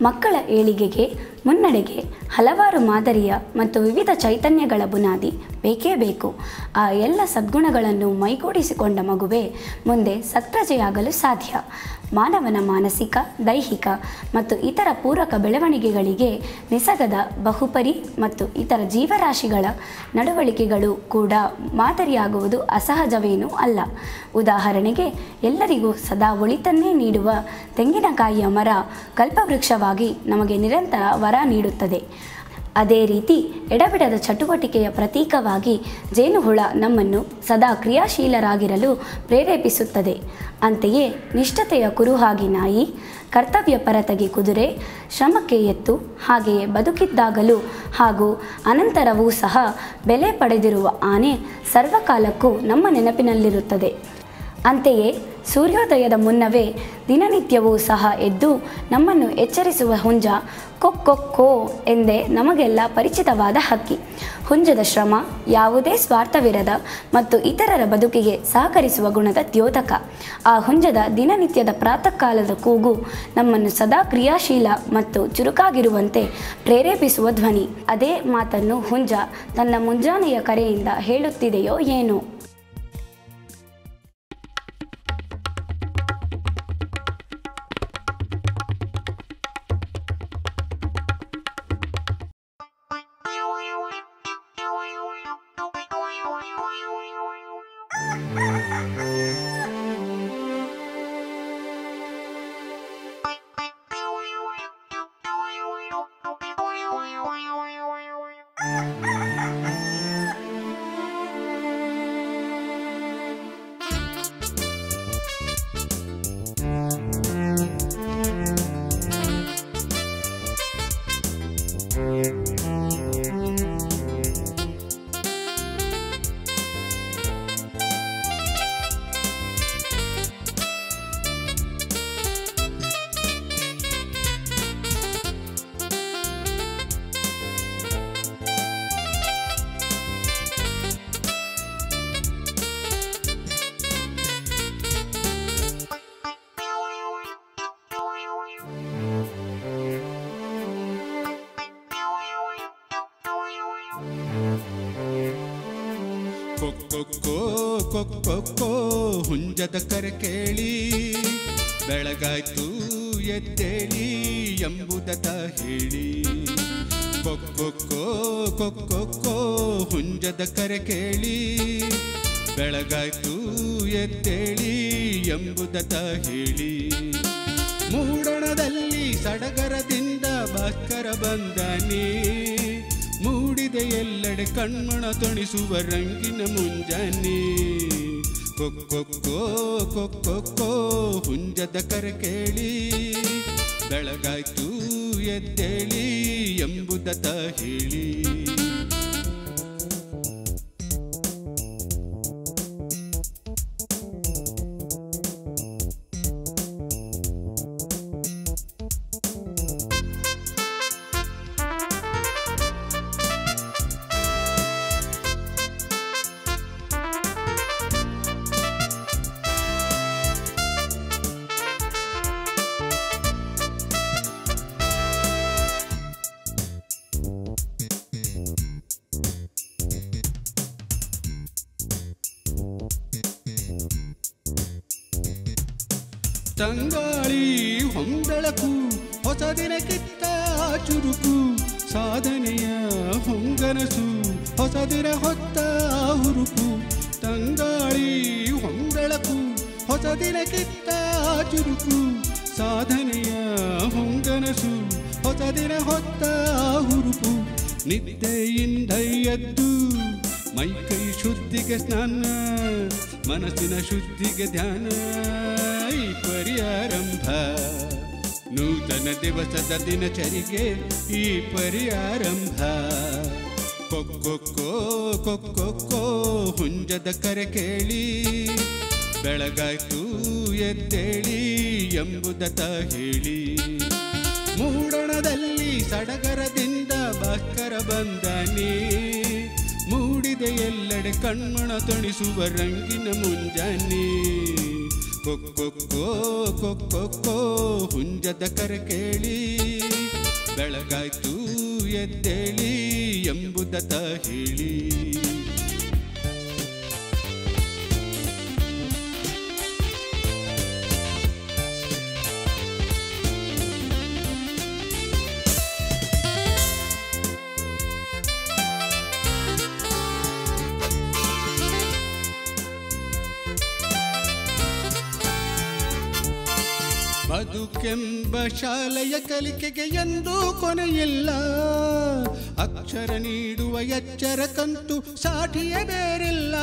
ಮಕ್ಕಳ ಏಳಿಗೆಗೆ ಮುನ್ನಡೆಗೆ ಹಲವಾರು ಮಾದರಿಯ ಮತ್ತು ವಿವಿಧ ಚೈತನ್ಯಗಳ ಬುನಾದಿ ಬೇಕೇ ಬೇಕು ಆ ಎಲ್ಲ ಸದ್ಗುಣಗಳನ್ನು ಮೈಗೂಡಿಸಿಕೊಂಡ ಮಗುವೇ ಮುಂದೆ ಸತ್ಪ್ರಜೆಯಾಗಲು ಸಾಧ್ಯ ಮಾನವನ ಮಾನಸಿಕ ದೈಹಿಕ ಮತ್ತು ಇತರ ಪೂರಕ ಬೆಳವಣಿಗೆಗಳಿಗೆ ನಿಸಗದ ಬಹುಪರಿ ಮತ್ತು ಇತರ ಜೀವರಾಶಿಗಳ ನಡವಳಿಕೆಗಳು ಕೂಡ ಮಾದರಿಯಾಗುವುದು ಅಸಹಜವೇನೂ ಅಲ್ಲ ಉದಾಹರಣೆಗೆ ಎಲ್ಲರಿಗೂ ಸದಾ ಒಳಿತನ್ನೇ ನೀಡುವ ತೆಂಗಿನಕಾಯಿಯ ಮರ ಕಲ್ಪವೃಕ್ಷವಾಗಿ ನಮಗೆ ನಿರಂತರ ವರ ನೀಡುತ್ತದೆ ಅದೇ ರೀತಿ ಎಡಬಿಡದ ಚಟುವಟಿಕೆಯ ಪ್ರತೀಕವಾಗಿ ಜೇನುಹುಳ ನಮ್ಮನ್ನು ಸದಾ ಕ್ರಿಯಾಶೀಲರಾಗಿರಲು ಪ್ರೇರೇಪಿಸುತ್ತದೆ ಅಂತೆಯೇ ನಿಷ್ಠತೆಯ ಕುರುಹಾಗಿ ನಾಯಿ ಕರ್ತವ್ಯ ಪರತೆಗೆ ಕುದುರೆ ಶ್ರಮಕ್ಕೆ ಎತ್ತು ಹಾಗೆಯೇ ಬದುಕಿದ್ದಾಗಲೂ ಹಾಗೂ ಅನಂತರವೂ ಸಹ ಬೆಲೆ ಪಡೆದಿರುವ ಆನೆ ಸರ್ವಕಾಲಕ್ಕೂ ನಮ್ಮ ನೆನಪಿನಲ್ಲಿರುತ್ತದೆ ಅಂತೆಯೇ ಸೂರ್ಯೋದಯದ ಮುನ್ನವೇ ದಿನನಿತ್ಯವೂ ಸಹ ಎದ್ದು ನಮ್ಮನ್ನು ಎಚ್ಚರಿಸುವ ಹುಂಜ ಕೊಕ್ಕೊ ಎಂದೇ ನಮಗೆಲ್ಲ ಪರಿಚಿತವಾದ ಹಕ್ಕಿ ಹುಂಜದ ಶ್ರಮ ಯಾವುದೇ ಸ್ವಾರ್ಥವಿರದ ಮತ್ತು ಇತರರ ಬದುಕಿಗೆ ಸಹಕರಿಸುವ ಗುಣದ ದ್ಯೋತಕ ಆ ಹುಂಜದ ದಿನನಿತ್ಯದ ಪ್ರಾತಃ ಕಾಲದ ಕೂಗು ನಮ್ಮನ್ನು ಸದಾ ಕ್ರಿಯಾಶೀಲ ಮತ್ತು ಚುರುಕಾಗಿರುವಂತೆ ಪ್ರೇರೇಪಿಸುವ ಧ್ವನಿ ಅದೇ ಮಾತನ್ನು ಹುಂಜ ತನ್ನ ಮುಂಜಾನೆಯ ಕರೆಯಿಂದ ಹೇಳುತ್ತಿದೆಯೋ ಏನೋ ಕೊಕ್ಕೊ ಕೊಕ್ಕೊ ಹುಂಜದ ಕರೆ ಕೇಳಿ ಬೆಳಗಾಯ್ತು ಎದ್ದೇಳಿ ಎಂಬುದತ ಹೇಳಿ ಕೊಕ್ಕೊ ಕೊಕ್ಕೊ ಹುಂಜದ ಕರೆ ಕೇಳಿ ಬೆಳಗಾಯ್ತು ಎದ್ದೇಳಿ ಎಂಬುದತ ಹೇಳಿ ಮೂಡಣದಲ್ಲಿ ಸಡಗರದಿಂದ ಭಾಸ್ಕರ ಬಂದನೇ ಮೂಡಿದೆ ಎಲ್ಲೆಡೆ ಕಣ್ಮಣ ತೊಣಿಸುವ ರಂಗಿನ ಮುಂಜಾನೆ ಕೊಕ್ಕೊ ಕೊಕ್ಕೊ ಹುಂಜದ ಕರೆ ಕೇಳಿ ಬೆಳಗಾಯ್ತು ಎದ್ದೇಳಿ ಎಂಬುದತ ಹೇಳಿ ತಂಗಾಳಿ ಹೊಂಬೆಳಕು ಹೊಸ ದಿನಕ್ಕಿತ್ತ ಚುರುಕು ಸಾಧನೆಯ ಹೊಂಗನಸು ಹೊಸ ದಿನ ಹೊತ್ತ ಹುರುಪು ತಂಗಾಳಿ ಹೊಂಬೆಳಕು ಹೊಸ ದಿನಕ್ಕಿತ್ತ ಚುರುಕು ಸಾಧನೆಯ ಹೊಂಗನಸು ಹೊಸ ದಿನ ಹೊತ್ತ ಹುರುಪು ನಿದ್ದೆಯಿಂದ ಎದ್ದು ಮೈಕೈ ಶುದ್ಧಿಗೆ ಸ್ನಾನ ಮನಸ್ಸಿನ ಶುದ್ಧಿಗೆ ಧ್ಯಾನ ಈ ಪರಿಯಾರಂಭ ನೂತನ ದಿವಸದ ದಿನಚರಿಗೆ ಈ ಪರಿಯಾರಂಭ ಕೊಕ್ಕೊ ಕೊಕ್ಕೊ ಹುಂಜದ ಕರೆ ಕೇಳಿ ಬೆಳಗಾಯ್ತು ಎದ್ದೇಳಿ ಎಂಬುದತ ಹೇಳಿ ಮೂಡಣದಲ್ಲಿ ಸಡಗರದಿಂದ ಭಾಸ್ಕರ ಬಂದನೇ ಮೂಡಿದೆ ಎಲ್ಲೆಡೆ ಕಣ್ಮಣ ತೊಣಿಸುವ ರಂಗಿನ ಮುಂಜಾನೆ ಕೊಕ್ಕೊಕ್ಕೋ ಕೊಕ್ಕೊಕ್ಕೋ ಹುಂಜದ ಕರೆ ಕೇಳಿ ಬೆಳಗಾಯ್ತು ಎದ್ದೇಳಿ ಎಂಬುದತ ಹೇಳಿ ಬದುಕೆಂಬ ಶಾಲೆಯ ಕಲಿಕೆಗೆ ಎಂದೂ ಕೊನೆಯಿಲ್ಲ ಅಕ್ಷರ ನೀಡುವ ಎಚ್ಚರಕ್ಕಂತೂ ಸಾಟಿಯೇ ಬೇರಿಲ್ಲ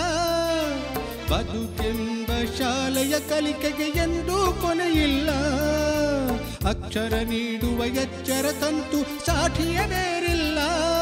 ಬದುಕೆಂಬ ಶಾಲೆಯ ಕಲಿಕೆಗೆ ಎಂದೂ ಕೊನೆಯಿಲ್ಲ ಅಕ್ಷರ ನೀಡುವ ಎಚ್ಚರಕ್ಕಂತೂ ಸಾಟಿಯೇ ಬೇರಿಲ್ಲ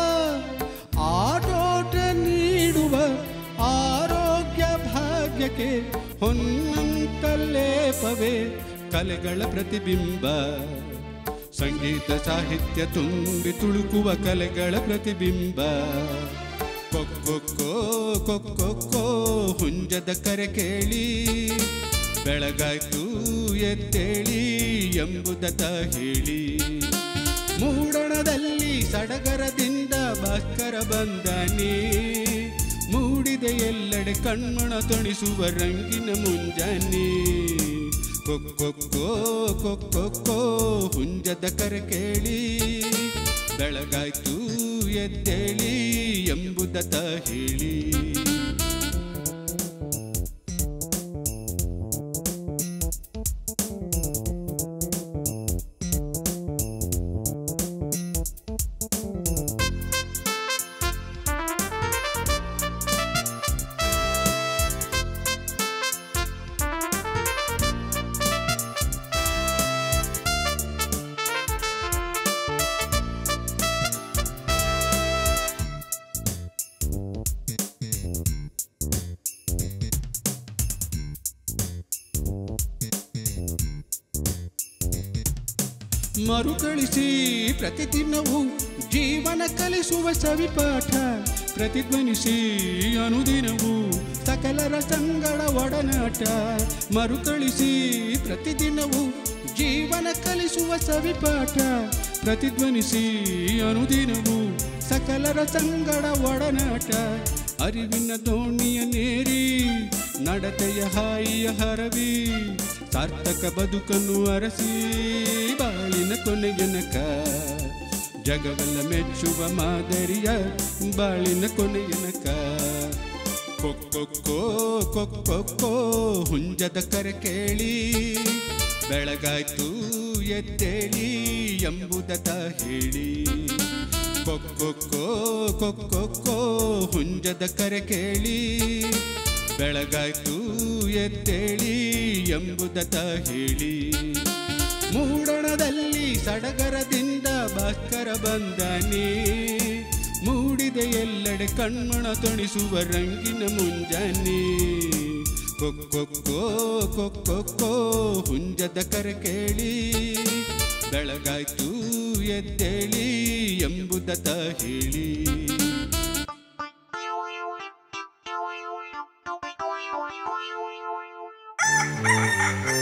ಆಟೋಟ ನೀಡುವ ಆರೋಗ್ಯ ಭಾಗ್ಯಕ್ಕೆ ಹೊನ್ನಂತ ಲೇಪವೇ ಕಲೆಗಳ ಪ್ರತಿಬಿಂಬ ಸಂಗೀತ ಸಾಹಿತ್ಯ ತುಂಬಿ ತುಳುಕುವ ಕಲೆಗಳ ಪ್ರತಿಬಿಂಬ ಕೊಕ್ಕೊಕ್ಕೋ ಕೊಕ್ಕೊಕ್ಕೋ ಹುಂಜದ ಕರೆ ಕೇಳಿ ಬೆಳಗಾಯ್ತು ಎದ್ದೇಳಿ ಎಂಬುದತ ಹೇಳಿ ಮೂಡಣದಲ್ಲಿ ಸಡಗರದಿಂದ ಭಾಸ್ಕರ ಬಂದನಿ ಮೂಡಿದೆ ಎಲ್ಲೆಡೆ ಕಣ್ಮಣ ತೊಣಿಸುವ ರಂಗಿನ ಮುಂಜಾನೆ ಕೊಕ್ಕೊಕ್ಕೋ ಕೊಕ್ಕೊಕ್ಕೋ ಹುಂಜದ ಕರೆ ಕೇಳಿ ಬೆಳಗಾಯ್ತು ಎದ್ದೇಳಿ ಎಂಬುದತ ಹೇಳಿ ಮರುಕಳಿಸಿ ಪ್ರತಿದಿನವೂ ಜೀವನ ಕಲಿಸುವ ಸವಿಪಾಠ ಪ್ರತಿಧ್ವನಿಸಿ ಅನುದಿನವೂ ಸಕಲರ ಸಂಗಡ ಒಡನಾಟ ಮರುಕಳಿಸಿ ಪ್ರತಿದಿನವೂ ಜೀವನ ಕಲಿಸುವ ಸವಿಪಾಠ ಪ್ರತಿಧ್ವನಿಸಿ ಅನುದಿನವೂ ಸಕಲರ ಸಂಗಡ ಒಡನಾಟ ಅರಿವಿನ ದೋಣಿಯ ನೇರಿ ನಡತೆಯ ಹಾಯಿಯ ಹರವಿ ಸಾರ್ಥಕ ಬದುಕನ್ನು ಅರಸಿ ಬಾಳಿನ ಕೊನೆಯನಕ ಜಗವೆಲ್ಲ ಮೆಚ್ಚುವ ಮಾದರಿಯ ಬಾಳಿನ ಕೊನೆಯನಕ ಕೊಕ್ಕೊಕ್ಕೋ ಕೊಕ್ಕೊಕ್ಕೋ ಹುಂಜದ ಕರೆ ಕೇಳಿ ಬೆಳಗಾಯ್ತು ಎದ್ದೇಳಿ ಎಂಬುದತ ಹೇಳಿ ಕೊಕ್ಕೊಕ್ಕೋ ಕೊಕ್ಕೊಕ್ಕೋ ಹುಂಜದ ಕರೆ ಕೇಳಿ ಬೆಳಗಾಯ್ತು ಎದ್ದೇಳಿ ಎಂಬುದತ ಹೇಳಿ ಮೂಡಣದಲ್ಲಿ ಸಡಗರದಿಂದ ಭಾಸ್ಕರ ಬಂದನಿ ಮೂಡಿದೆ ಎಲ್ಲೆಡೆ ಕಣ್ಮಣ ತೊಣಿಸುವ ರಂಗಿನ ಮುಂಜಾನೆ ಕೊಕ್ಕೊಕ್ಕೋ ಕೊಕ್ಕೊಕ್ಕೋ ಹುಂಜದ ಕರೆ ಕೇಳಿ ಬೆಳಗಾಯ್ತು ಎದ್ದೇಳಿ ಎಂಬುದತ ಹೇಳಿ Thank you.